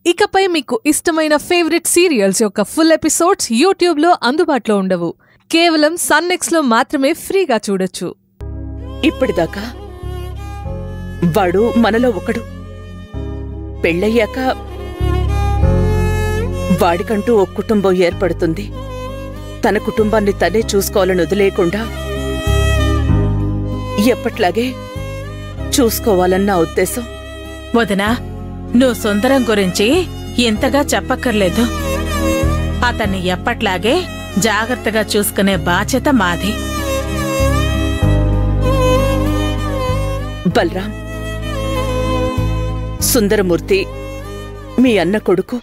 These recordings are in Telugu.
ఇకపై మీకు ఇష్టమైన ఫేవరెట్ సీరియల్స్ యొక్క ఫుల్ ఎపిసోడ్స్ యూట్యూబ్లో అందుబాటులో ఉండవు కేవలం సన్నెక్స్లో మాత్రమే ఫ్రీగా చూడొచ్చు ఇప్పటిదాకా వాడు మనలో ఒకడు పెళ్ళయ్యాక వాడికంటూ ఒక కుటుంబం ఏర్పడుతుంది తన కుటుంబాన్ని తనే చూసుకోవాలని వదిలేయకుండా ఎప్పట్లాగే చూసుకోవాలన్న ఉద్దేశం వదినా నువ్వు సుందరం గురించి ఇంతగా చెప్పక్కర్లేదు అతన్ని ఎప్పట్లాగే జాగ్రత్తగా చూసుకునే బాధ్యత మాది బలరాం సుందరమూర్తి మీ అన్న కొడుకు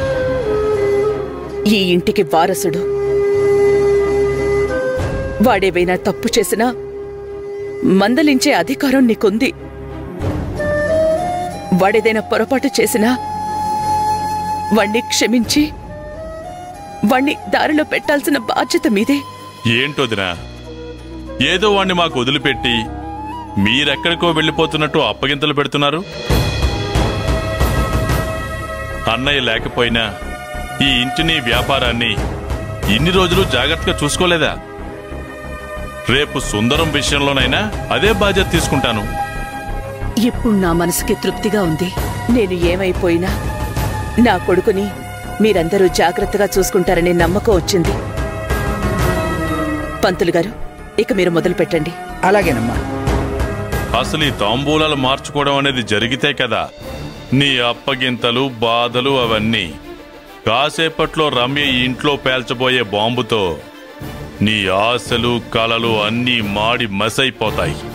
ఈ ఇంటికి వారసుడు వాడేవైనా తప్పు చేసినా మందలించే అధికారం నీకుంది వాడేదైనా పొరపాటు చేసినా వాణ్ణి క్షమించి వాణ్ణి దారిలో పెట్టాల్సిన బాధ్యత మీదే ఏంటోదినా ఏదో వాణ్ణి మాకు వదిలిపెట్టి మీరెక్కడికో వెళ్ళిపోతున్నట్టు అప్పగింతలు పెడుతున్నారు అన్నయ్య లేకపోయినా ఈ ఇంటిని వ్యాపారాన్ని ఇన్ని రోజులు జాగ్రత్తగా చూసుకోలేదా రేపు సుందరం విషయంలోనైనా అదే బాధ్యత తీసుకుంటాను ఇప్పుడు నా మనసుకి తృప్తిగా ఉంది నేను ఏమైపోయినా నా కొడుకుని మీరందరూ జాగ్రత్తగా చూసుకుంటారనే నమ్మకం వచ్చింది పంతులు గారు ఇక మీరు మొదలు పెట్టండి అలాగేనమ్మా అసలు ఈ తాంబూలాలు మార్చుకోవడం అనేది జరిగితే కదా నీ అప్పగింతలు బాధలు అవన్నీ కాసేపట్లో రమ్య ఈ ఇంట్లో పేల్చబోయే బాంబుతో నీ ఆశలు కలలు అన్నీ మాడి మసైపోతాయి